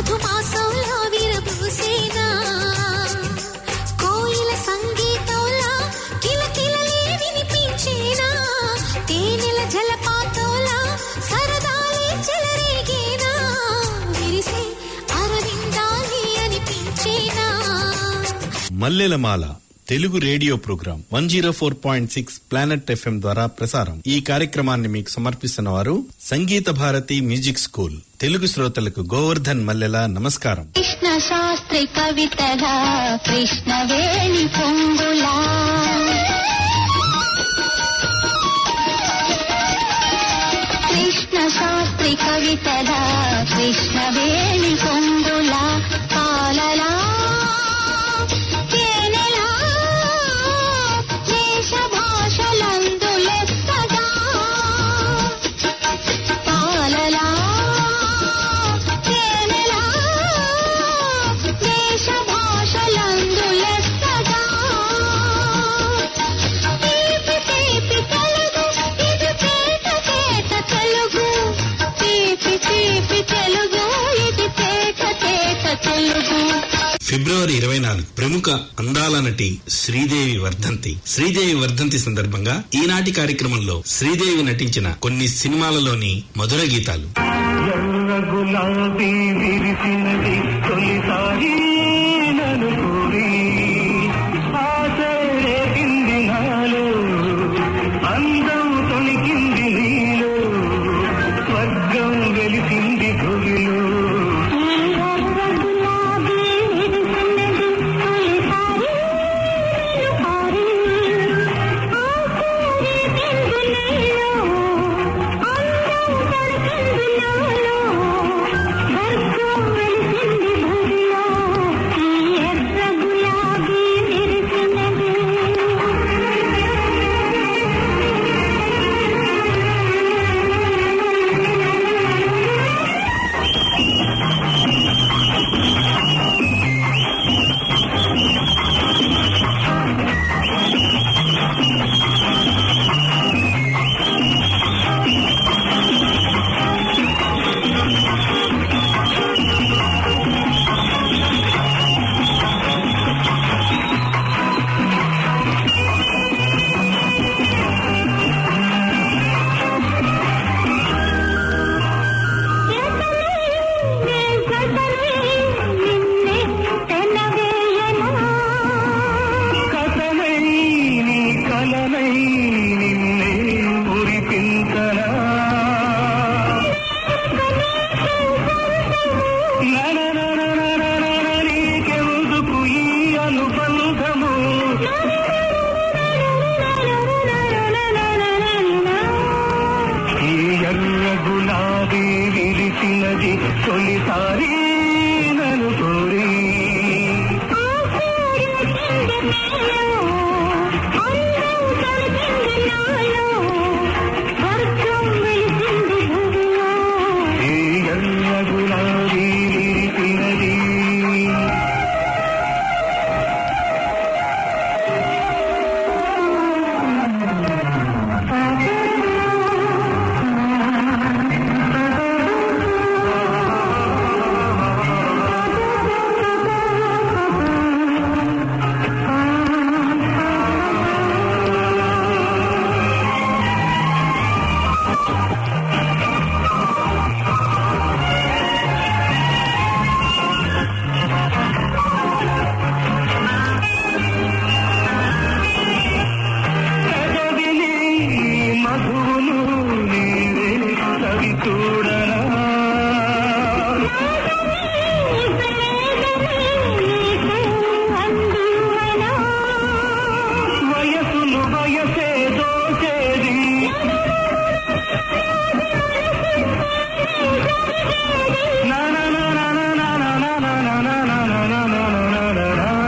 మధుమాసంలో విరబూసేనా కోయిల సంగీతంలా కిలకిలలే వినిపించేనా తేనెల జలపాతంలా సరదాలే చెలరేగేనా విరిసే అరవిందాలే అనిపించేనా మల్లెలమాల Telugu radio program one zero four point six planet FM ద్వారా ప్రసారం ఈ కార్యక్రమాన్ని మీకు సమర్పిస్తున్న వారు సంగీత భారతి మ్యూజిక్ స్కూల్ తెలుగు శ్రోతలకు గోవర్ధన్ మల్లెల నమస్కారం కృష్ణ శాస్త్రి కవితల కృష్ణవేణి పొంగులా కృష్ణ శాస్త్రి కవితల కృష్ణవేణి పొంగులా పాలలా తేనెలా దేశ భాషలందు లెక్కగా పాలలా తేనెలా దేశ భాషలందు లెక్కగా తీపి తీపి తెలుగు ఇది తేట తేట తెలుగు తీపి తీపి తెలుగు ఇది తేట తేట తెలుగు ఫిబ్రవరి ఇరవై నాలుగు ప్రముఖ అందాల నటి శ్రీదేవి వర్ధంతి శ్రీదేవి వర్ధంతి సందర్భంగా ఈనాటి కార్యక్రమంలో శ్రీదేవి నటించిన కొన్ని సినిమాలలోని మధుర గీతాలు ఎర్ర గులాబీ విరిసినది తొలిసారి నన్ను కోరి ఆశ రేపింది నాలో అందం తొలికింది నీలో స్వర్గం వెలిసింది భూమిలో కథనై నీ కలనై నిన్నే మురిపించనా నరనరనరనర నీకెందుకు ఈ అనుబంధము ఈ ఎర్ర గులాబీ విరిసినది తొలిసారి నన్ను కోరి ఈ ఎర్ర గులాబీ విరిసినది పెదవిని మధువును నీవే సవి చూడరా వయసును వయసే దోచేది నా నా నా నా నా నా నా నా నా నా నా నా నా నా నా నా నా నా.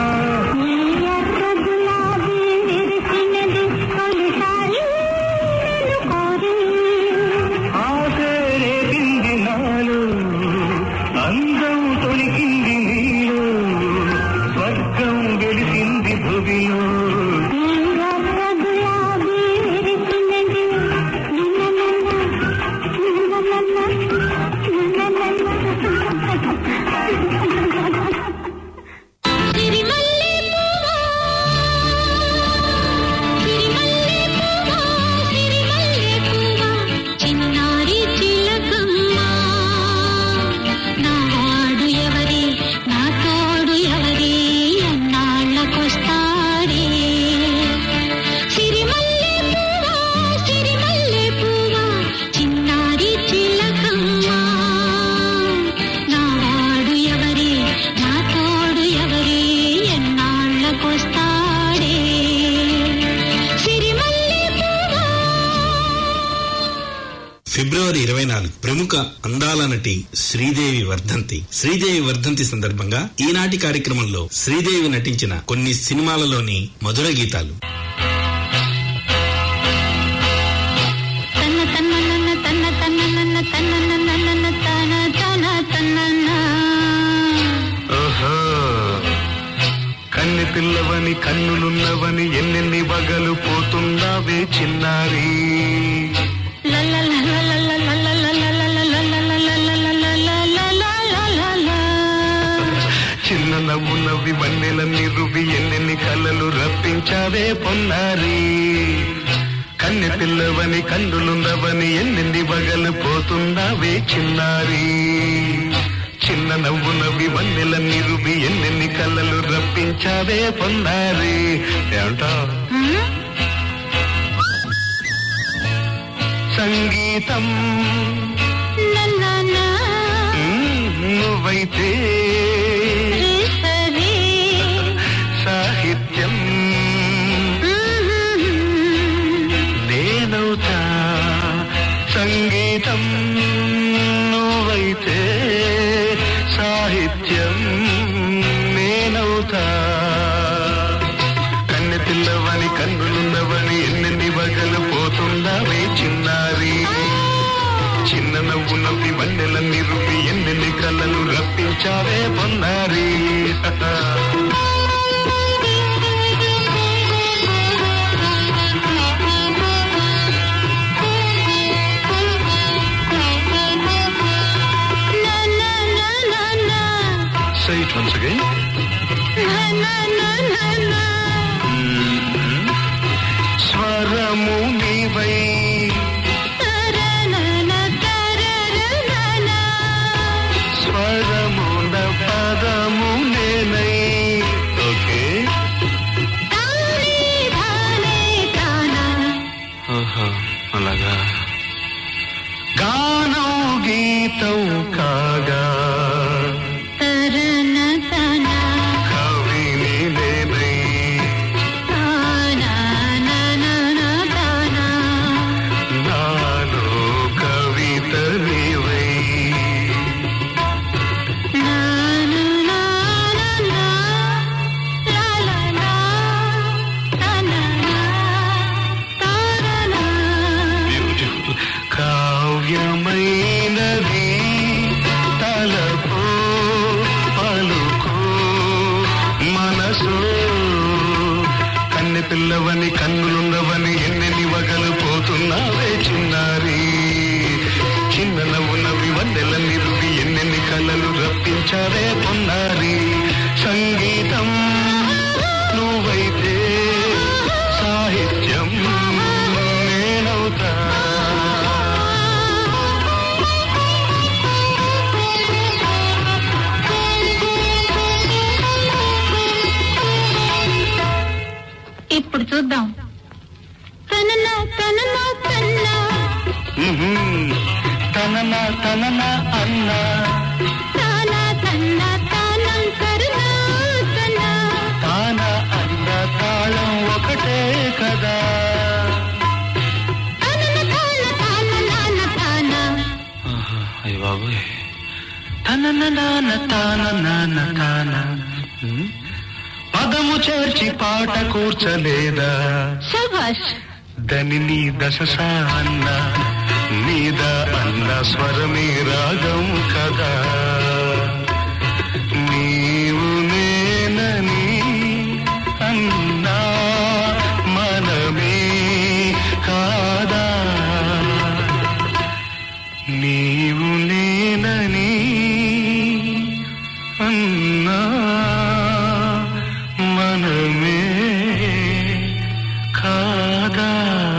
ఆశే రేపింది నాలో అందం తొలికింది నీలో స్వర్గం గెలిచింది భువిలో గులాబీ ఇరవై నాలుగు ప్రముఖ అందాల నటి శ్రీదేవి వర్ధంతి శ్రీదేవి వర్ధంతి సందర్భంగా ఈనాటి కార్యక్రమంలో శ్రీదేవి నటించిన కొన్ని సినిమాలలోని మధుర గీతాలు తన్న తన్న నన్న తన్న తన్న నన్న తన్న నన్న నన్న తన తన తన్నన్న ఓహో కన్నె పిల్లవని కన్నులున్నవని ఎన్నెన్ని వగలు పోతున్నావే చిన్నారి చిన్న నవ్వు నవ్వి వన్నెల నిరువి ఎన్నెన్ని కళ్ళలు రప్పించావే పొన్నారి కన్నె పిల్లవని కన్నులున్నవని ఎన్నెన్ని వగలు పోతున్నావే చిన్నారి చిన్న నవ్వు నవ్వి వన్నెల నిరువి ఎన్నెన్ని కళ్ళలు రప్పించావే పొన్నారి ఏమంటావు సంగీతం మ్మ్, నువ్వైతే సాహిత్యం నేనవుతా సంగీతం నువ్వైతే సాహిత్యం నేనవుతా కన్నె పిల్లవని కన్నులున్నవని ఎన్నెన్ని వగలు పోతుందావే చిన్నారి చిన్న నవ్వు నవ్వి వన్నెల నిరువి ఎన్నెన్ని కళ్ళలు రప్పించావే పొన్నారి Say it once again. స్వరము నీవై స్వరమున పదము నేనై ఓకే అలాగా గానం గీతం కాగా కవిని నేనై నాలో కవిత నీవై బ్యూటిఫుల్ కావ్యమైనది తలపు పలుకు మనసు కన్నె పిల్లవని కన్నులున్నవని ఎన్నెన్ని వగలు పోతున్నావే చిన్నారి చిన్న నవ్వు నవ్వి వందెల నిరువి ఎన్నెన్ని కళ్ళలు రప్పించావే పొన్నారి సంగీతం నువ్వైతే సాహిత్యం నేనవుతా ఇప్పుడు చూద్దాం తనన తనన తన్న మ్మ్హ్మ్. తనన తనన అన్న తాన తన్న తానం కరుణ తన తాన అన్న తాళం ఒకటే కదా తనన తాన తాన నాన తాన అయ్య బాబోయ్ తనన నాన్న తాన నాన్న తాన మ్మ్. పదము చేర్చి పాట కూర్చలేదా శభాష్ దని నీ దశ సా అన్న మీద అన్న స్వరమే రాగం కదా నీవు నేనని అన్నా మనమే కాదా నీవు నేనని అన్నా మనమే కాదా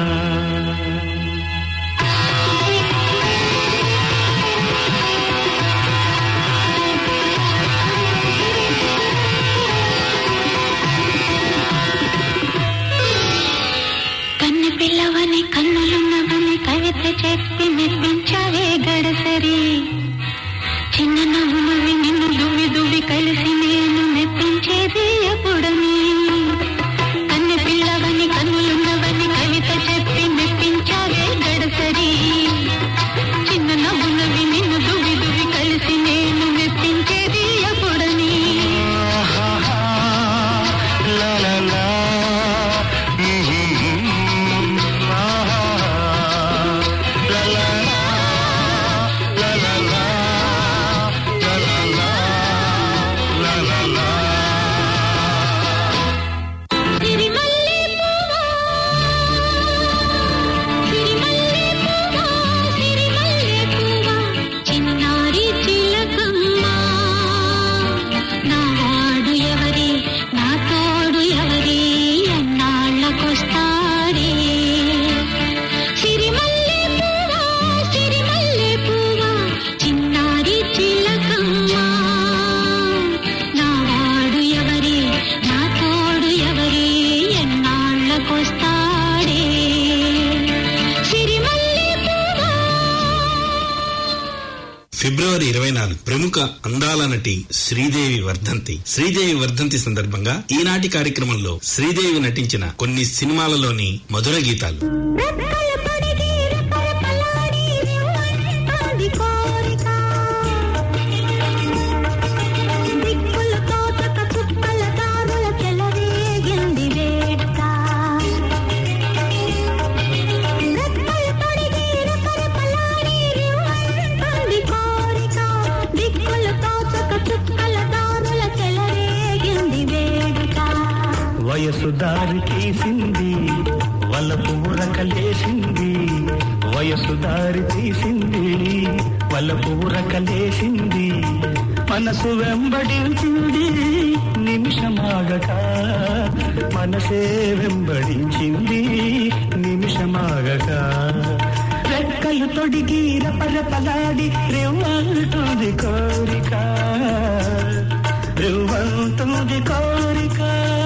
కన్ను పిల్లవని కన్నులున్నవని కవిత చెప్పి మెప్పించావే గడసరి చిన్న నవ్వు నవ్వి నిన్ను దువ్వి దువ్వి కలిసి నేను మెప్పించేది ఎప్పుడని ప్రముఖ అందాల నటి శ్రీదేవి వర్ధంతి శ్రీదేవి వర్ధంతి సందర్భంగా ఈనాటి కార్యక్రమంలో శ్రీదేవి నటించిన కొన్ని సినిమాలలోని మధుర గీతాలు రెక్కలు తొడిగి రెపరెపలాడి రివ్వంటాది కోరిక. దిక్కులు తోచక చుక్కల దారుల చెలరేగింది వేడుక. రెక్కలు తొడిగి రెపరెపలాడి రివ్వంటాది కోరిక. దిక్కులు తోచక చుక్కల దారుల చెలరేగింది వేడుక వయసు దారి తీసింది వలపు ఉరకలేసింది వయసు దారి తీసింది వలపు ఉరకలేసింది మనసు వెంబడించింది నిమిషమాగక మనసే వెంబడించింది నిమిషమాగక రెక్కలు తొడిగి రపరపలాడి రేవంటుంది కోరిక రేవంటుంది కోరిక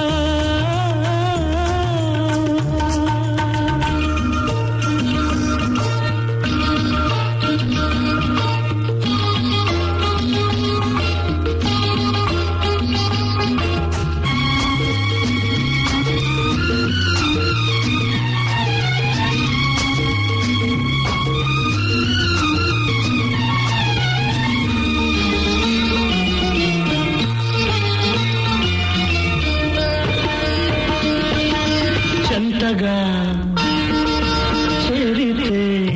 చెంతగా చేరితే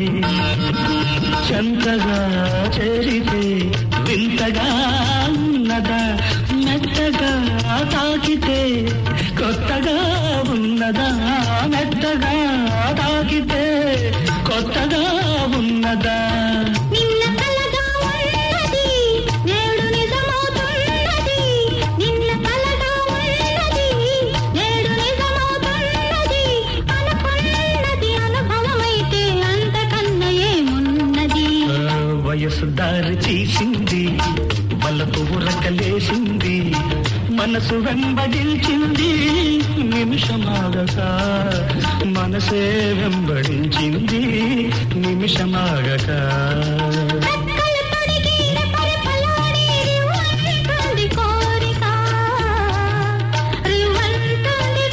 చెంతగా చేరితే వింతగా ఉన్నదా మెత్తగా తాకితే కొత్తగా ఉన్నదా మెత్తగా తాకితే కొత్తగా ఉన్నదా నిన్న కలగా ఉన్నది నేడు నిజమవుతున్నది నిన్న కలగా ఉన్నది నేడు నిజమవుతున్నది అనుకున్నది అనుభవమైతే అంతకన్నా ఏమున్నది ఆ, వయసు దారి చేసింది బలపు ఉరకలేసింది మనసు వెంబడించింది నిమిషమాగక మనసే వెంబడించింది నిమిషమాగక రెక్కలు తొడిగి రెపరెపలాడి రివ్వంటుంది కోరిక రివ్వంటుంది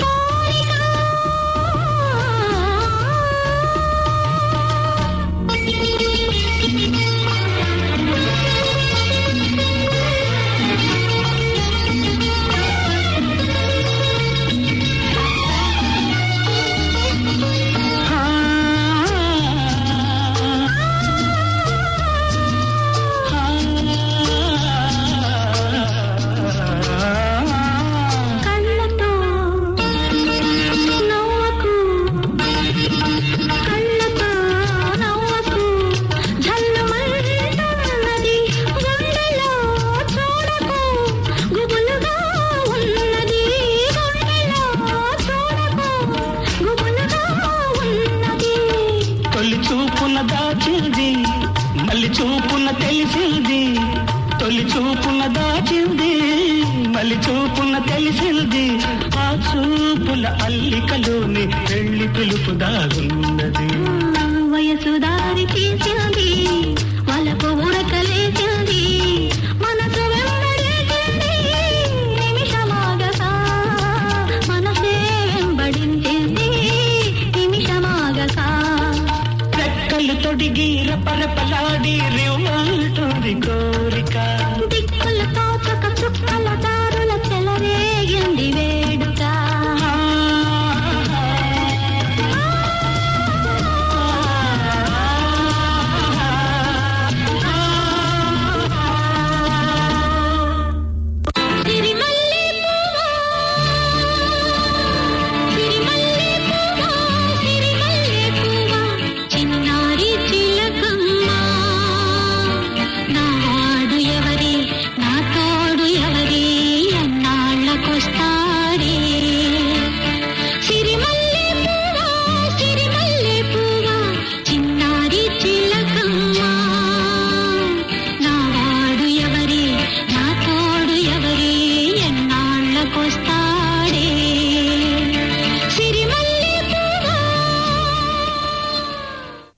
కళ్ళతో నవ్వకు కళ్ళతో నవ్వకు జల్లుమంటున్నది గుండెలో చూడకు గుబులుగా ఉన్నది గుండెలో చూడకు గుబులుగా ఉన్నది తొలి చూపున దాచింది మళ్ళీ చూపున తెలిసింది తొలి చూపున దాచింది మళ్ళీ చూపున తెలిసింది ఆ చూపుల అల్లికలోని పెళ్లి పిలుపు దాగున్నది వయసు దారి తీసింది వలపు ఉరకలేసింది మనసు వెంబడించింది నిమిషమాగసా మనసే వెంబడించింది నిమిషమాగసా రెక్కలు తొడిగి రపరపలాడి రివ్వంటుంది కోరిక దిక్కుల తోచక చుక్కల దారుల చెలరేగింది వేడుక సిరిమల్లె పువ్వా సిరిమల్లె పువ్వా సిరిమల్లె పువ్వా చిన్నారి చిలకమ్మ నా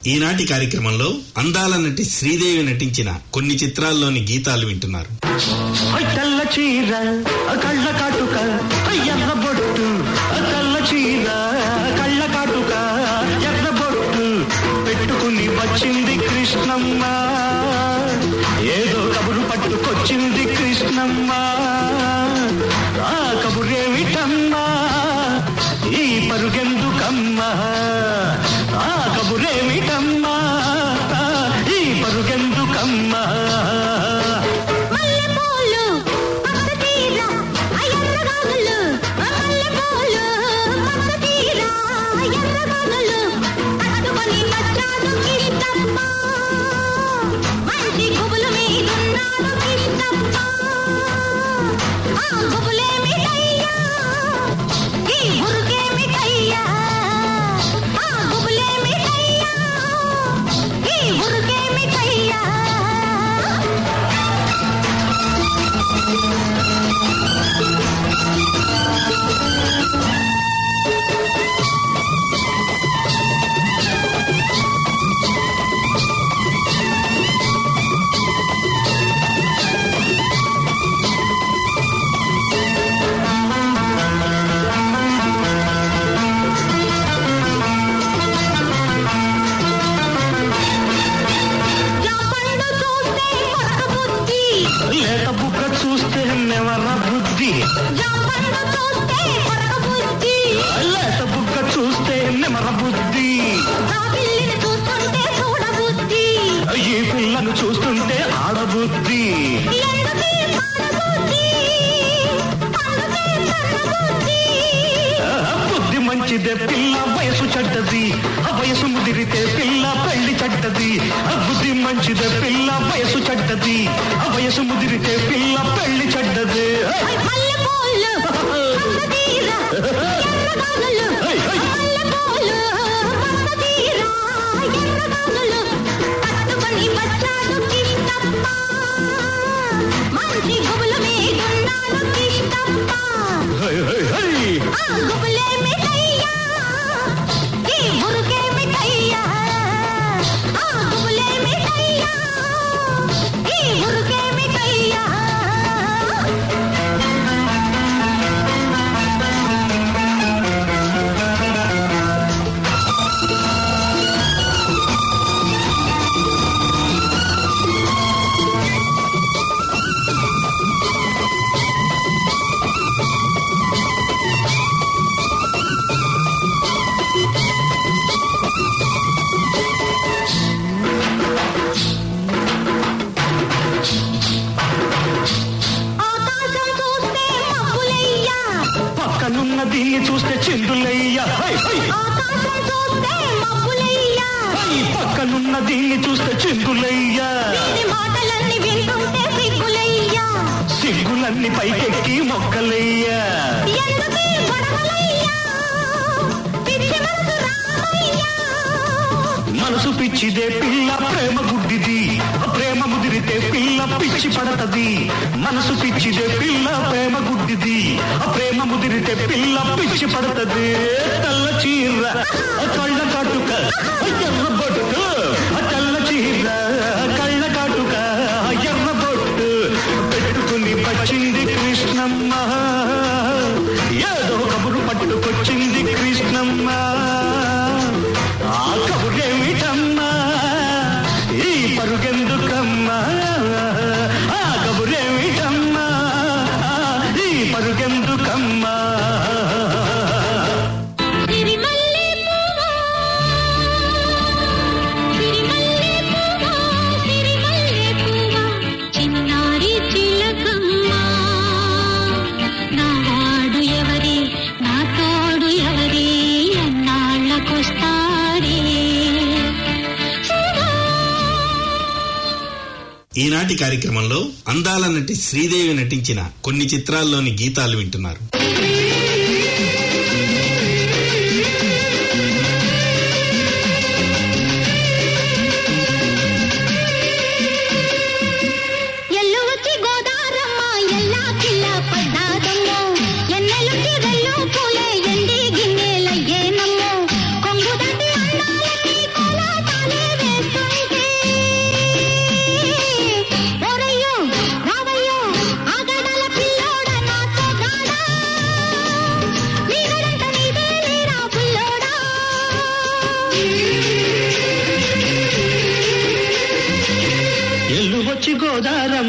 ఈనాటి కార్యక్రమంలో అందాల నటి శ్రీదేవి నటించిన కొన్ని చిత్రాల్లోని గీతాలు వింటున్నారు తెల్ల చీర కళ్ళ కాటుక ఎర్ర బొట్టు తెల్ల చీర కళ్ళ కాటుక ఎర్ర బొట్టు పెట్టుకుని వచ్చింది కృష్ణమ్మ ఏదో కబురు పట్టుకొచ్చింది కృష్ణమ్మ ఆ కబురేమిటమ్మా ఈ పరుగెందుకమ్మా ఆ కబురేమిటమ్మా ఈ పరుగెందుకమ్మా మల్లెపూలు పచ్చ తీర ఎర్రగాగులు మల్లెపూలు పచ్చ తీర ఎర్రగాగులు కట్టుకొని వచ్చాడు కిష్టమ్మ మంచి గుబులు మీదున్నాడు కిష్టమ్మ ఆ గుబులేమిటయ్యా ఈ ఉరుకేమిటయ్యా ఆ గుబులేమిటయ్యా ఈ ఉరుకేమిటయ్యా జాపండు చూస్తే కొత్త బుద్ధి లేత బుక్క చూస్తే నెవర బుద్ధి జాపండు చూస్తే కొత్త బుద్ధి లేత బుక్క చూస్తే నెమర బుద్ధి ఆ పిల్లిని చూస్తుంటే చూడబుద్ధి ఈ పిల్లను చూస్తుంటే ఆడబుద్ధి ఎందుకీ పాడబుద్ధి అందుకే సన్నబుద్ధి ఆ, బుద్ధి మంచిదే పిల్ల వయసు చెడ్డది ఆ వయసు ముదిరితే పిల్ల పెళ్లి చెడ్డది ఆ బుద్ధి మంచిదే పిల్ల వయసు చెడ్డది ఆ వయసు ముదిరితే పిల్ల పెళ్లి చెడ్డది మల్లెపూలు పచ్చ తీర ఎర్రగాగులు మల్లెపూలు పచ్చ తీర ఎర్రగాగులు పట్టుకొని వచ్చాడు కిష్టమ్మ మంచి గుబులు మీదున్నాడు కిష్టమ్మ హై, హై, హై. ఆ గుబులేమిటయ్యా ఈ ఉరుకేమిటయ్యా ఆ గుబులేమిటయ్యా ఈ ఉరుకేమిటయ్యా ఆకాశం చూస్తే మబ్బులయ్యా పక్కనున్న దీన్ని చూస్తే చిందులయ్యా హై, హై. ఆకాశం చూస్తే మబ్బులయ్యా హై, పక్కనున్న దీన్ని చూస్తే చిందులయ్యా వీరి మాటలన్నీ వింటుంటే సిగ్గులయ్యా సిగ్గులన్నీ పైకెక్కి మొక్కలయ్యా ఎందుకీ గొడవలయ్యా పిచ్చి మనసు రామయ్యా మనసు పిచ్చిదే పిల్ల ప్రేమ గుడ్డిది ప్రేమ ముదిరితే పిల్ల పిచ్చి పడతది మనసు పిచ్చిదే పిల్ల ప్రేమ గుడ్డిది ప్రేమ ముదిరితే పిల్ల పిచ్చి పడతది తెల్ల చీర కళ్ళ కాటుక ఎర్ర బొట్టు తెల్ల చీర కళ్ళ కాటుక ఎర్ర బొట్టు పెట్టుకుని వచ్చింది కృష్ణమ్మ ఏదో కబురు పట్టుకొచ్చింది కృష్ణమ్మ ఆ కబురేమిటమ్మా ఈ పరుగెందుకమ్మా ఆ కబురేమిటమ్మా ఈ పరుగెందుకమ్మా సిరిమల్లె పువ్వా సిరిమల్లె పువ్వా సిరిమల్లె పువ్వా చిన్నారి చిలకమ్మ నా వాడు ఎవరి నా తోడు ఎవరి ఎన్నాళ్ళకొస్తాడే ఈనాటి కార్యక్రమంలో అందాల నటి శ్రీదేవి నటించిన కొన్ని చిత్రాల్లోని గీతాలు వింటున్నారు ఎల్లు వచ్చి గోదారమ్మ ఎల్లా కిల్ల పడ్డాదమ్మో ఎన్నెలుంటి వెల్లు పూలే ఎండి గిన్నెలయ్యేనమ్మో కొంగు దాటి అందాలన్నీ కోలాటాలే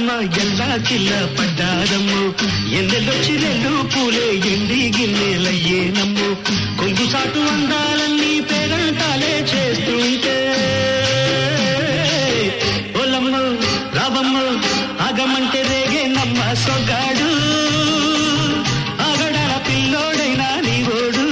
గోదారమ్మ ఎల్లా కిల్ల పడ్డారమ్ము ఎన్నెల్లొచ్చి రెండు పూలే ఎండి గిన్నెలయ్యేనమ్ము కొంగు సాటు అందాలన్నీ పేరంటాలే చేస్తుంటే ఓలమ్మ రాబమ్మ ఆగమంటే రేగే నమ్మ సొగాడు ఆగడాల పిల్లోడైనా నీ ఓడు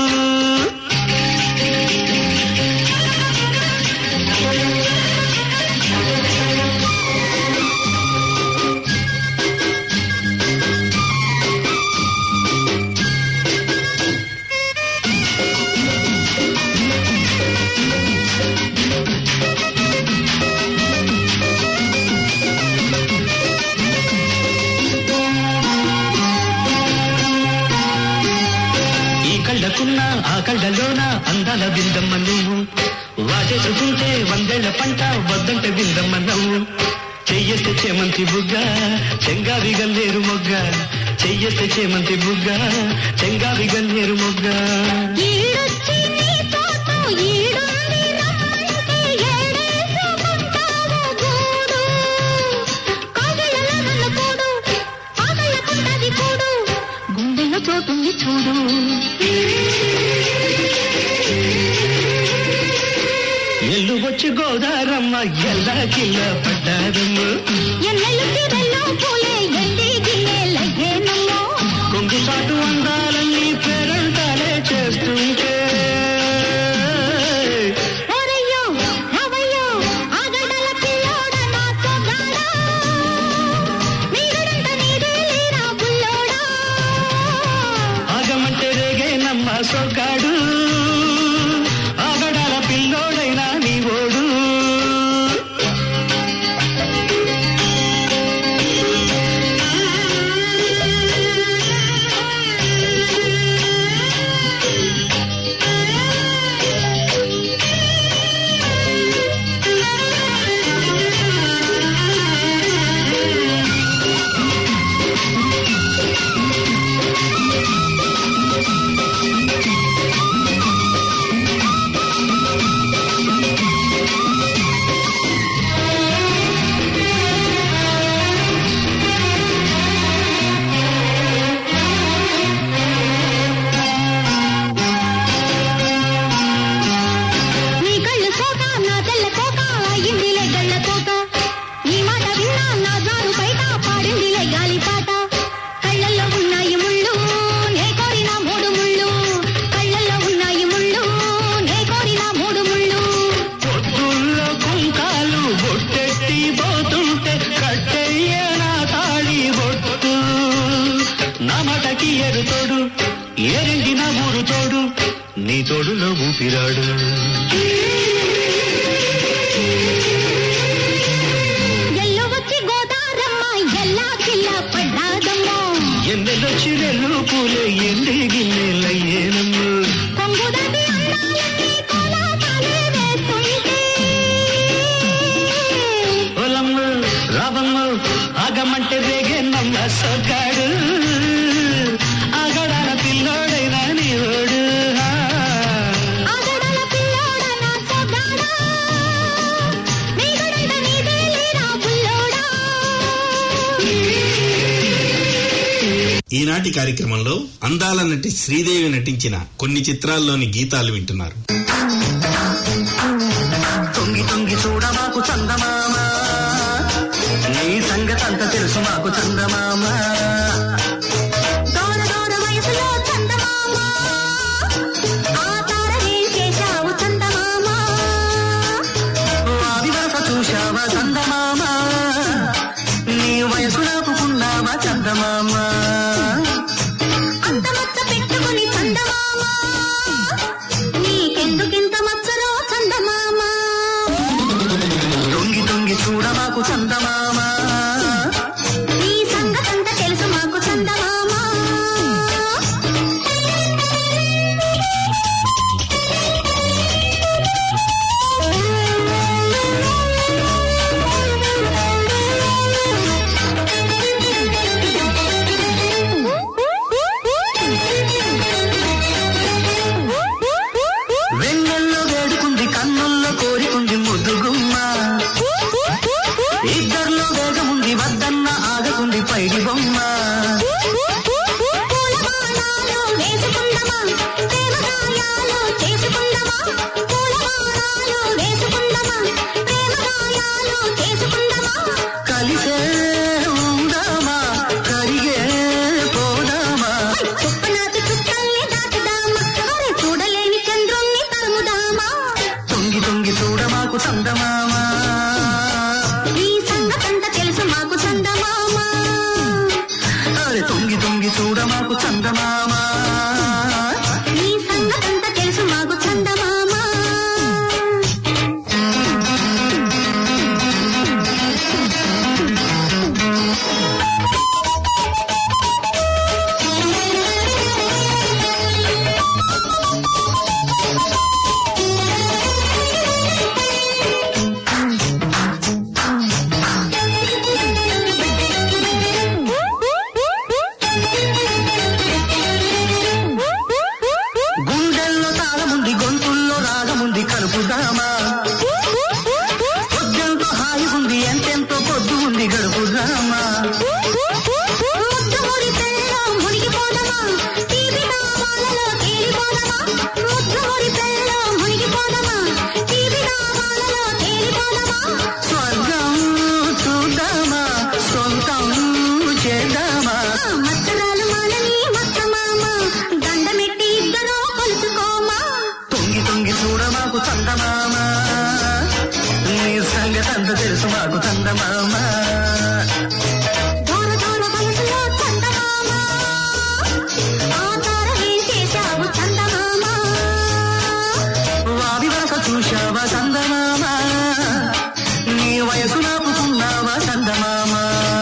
ఈ కళ్ళకున్న ఆ కళ్ళలోన అందాల బిందమ్మ నువ్వు వాటేసుకుంటే వందేళ్ల పంట వద్దంటే బిందమ్మ నవ్వు చెయ్యెత్తే చేమంతి బుగ్గ చెంగావి గల్లేరు మొగ్గ చెయ్యెత్తే చేమంతి బుగ్గ చెంగావి గల్లేరు మొగ్గ ఈడొచ్చి నీ తోట ఈడుంది రమ్మంటే ఏడేసుకుంటావు గూడు కాగిళ్ళలో నన్ను కూడు ఆకళ్ళకుంటది కూడు గుండెల్లో చోటుంది చూడు ఎల్లు వచ్చి గోదారమ్మ ఎల్లా కిల్ల పడ్డారమ్మ ఎన్నెల్లు తిరల్లో పూలే ఎండి గిన్నెలయ్యేనమ్మో కొంగు సాటు అందాలన్నీ పేరంటాలే చేస్తుంటే ఓరయ్యో రావయ్యో ఆగడల పిల్లోడ నా సొగాడా నీడడంత నీదే లేరా బుల్లోడా ఆగమంటే రేగే నమ్మ సొగ్గాడు ఆగడాల పిల్లోడైనా నీ ఓడు నీ కళ్ళు సోక నా తెల్ల కోక అయ్యిందిలే గళ్ళ కోక నీ మాట విన్నా నా జారు బయట పాడిందిలే గాలి పాట కళ్ళల్లో ఉన్నాయి ముళ్ళు నే కోరిన మూడు ముళ్ళు కళ్ళల్లో ఉన్నాయి ముళ్ళు నే కోరిన మూడు ముళ్ళు పొద్దుల్లో కుంకాలు బొట్టెట్టి పోతుంటే కట్టెయ్య నా తాళి బొట్టు నా మటకి ఎరు తోడు ఏరింటి నా ఊరు తోడు నీ తోడులో ఊపిరాడు ఎల్లు వచ్చి గోదారమ్మ ఎల్లా కిల్ల పడ్డాదమ్మో ఎన్నెలొచ్చి నెల్లు పూలే ఎండి గిన్నెలయ్యేనమ్ము కొంగుదటి అందాలన్నీ కోలాటాలే వేస్తుంటే ఓలమ్మ రావమ్మ ఆగమంటే రేగే నమ్మ సొగ్గాడు ఆగడాల పిల్లోడైనా నీ ఓడు ఆగడల పిల్లోడ నా సొగాడా నీగడంత నీదే లేరా బుల్లోడా ఈనాటి కార్యక్రమంలో అందాల నటి శ్రీదేవి నటించిన కొన్ని చిత్రాల్లోని గీతాలు వింటున్నారు తొంగి తొంగి చూడ మాకు చందమామ నీ సంగతంతా తెలుసు మాకు చందమామ దూర దూర వయసులో చందమామ ఆ తారనే చేశావు చందమామ వారి వరస చూశావా చందమామ నీ వయసు నాపుకున్నావా చందమామ అంత మచ్చ పెట్టుకుని చందమామ నీకెందుకింత మచ్చరో చందమామ తొంగి తొంగి చూడ మాకు చందమామ నీ సంగతంతా తెలుసు మాకు తెలుసు మాకు చందమామ దూర దూర వయసులో చందమామ ఆ తార ఏం చేశావు చందమామ వావి వరస చూశావా చందమామ నీ వయసు నాపుకున్నావా చందమామ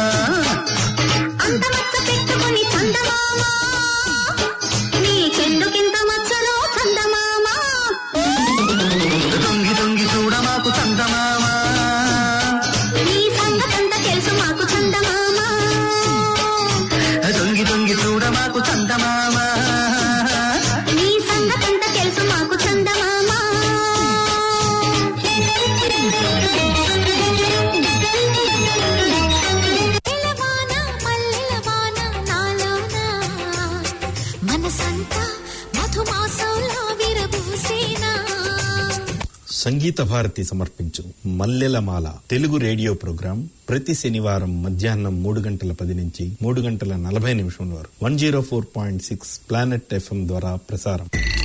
అంత మచ్చ పెట్టుకుని చందమామ నీకెందుకింత మచ్చలో చందమామ తొంగి తొంగి చూడ మాకు చందమామ నీ సంగతంతా తెలుసు మాకు చందమామ తొంగి తొంగి చూడ మాకు చందమామ నీ సంగతంతా తెలుసు మాకు చందమామ పిల్లవాన మల్లెలవాన నాలోన మనసంతా మధుమాసంలో విరబూసేనా సంగీత భారతి సమర్పించు మల్లెలమాల తెలుగు రేడియో ప్రోగ్రాం ప్రతి శనివారం మధ్యాహ్నం మూడు గంటల పది నుంచి మూడు గంటల నలభై నిమిషం వరకు one zero four point six planet FM ద్వారా ప్రసారం